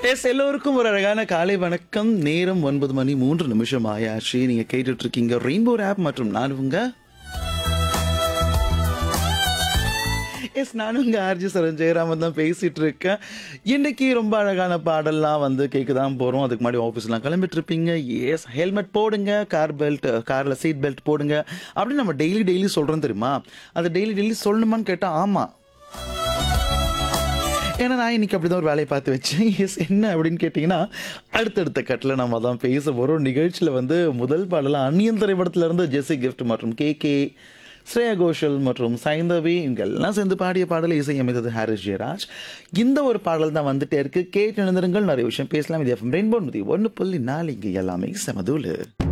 S எல்லோருக்கும் ஒரு அழகான காலை வணக்கம் நேரம் ஒன்பது மணி மூன்று நிமிஷம் ஆயாச்சு நீங்க கேட்டுட்டு இருக்கீங்க ரெயின்போ ஆப் மற்றும் நான் உங்க எஸ் நானும் உங்க ஆர்ஜி சரண் ஜெயராமன் தான் பேசிட்டு இருக்கேன் இன்னைக்கு ரொம்ப அழகான பாடல்லாம் வந்து கேட்க தான் போறோம் அதுக்கு முன்னாடி ஆஃபீஸ்லாம் கிளம்பிட்டு இருப்பீங்க எஸ் ஹெல்மெட் போடுங்க கார் பெல்ட் கார்ல சீட் பெல்ட் போடுங்க அப்படின்னு நம்ம டெய்லி டெய்லி சொல்றோம் தெரியுமா அது டெய்லி டெய்லி சொல்லணுமான்னு கேட்டா ஆமா ஏன்னா நான் இன்னைக்கு அப்படிதான் ஒரு வேலையை பார்த்து வச்சேன் எஸ் என்ன அப்படின்னு கேட்டிங்கன்னா அடுத்தடுத்த கட்டில் நம்ம தான் பேச போகிறோம் நிகழ்ச்சியில் வந்து முதல் பாடலாம் அந்நியன் திரைப்படத்துல இருந்து ஜெஸ்ஸி கிஃப்ட் மற்றும் கே கே ஸ்ரேயா கோஷல் மற்றும் சைந்தவி இவங்க எல்லாம் சேர்ந்து பாடிய பாடலை இசையமைத்தது ஹாரிஸ் ஜெயராஜ் இந்த ஒரு பாடல் தான் வந்துட்டே இருக்கு கேட்டு எழுந்திருங்கள் நிறைய விஷயம் பேசலாம் இது எஃப்எம் ரெயின்போ நூற்றி ஒன்று புள்ளி நாலு இங்கே எல்லாமே செமதூலு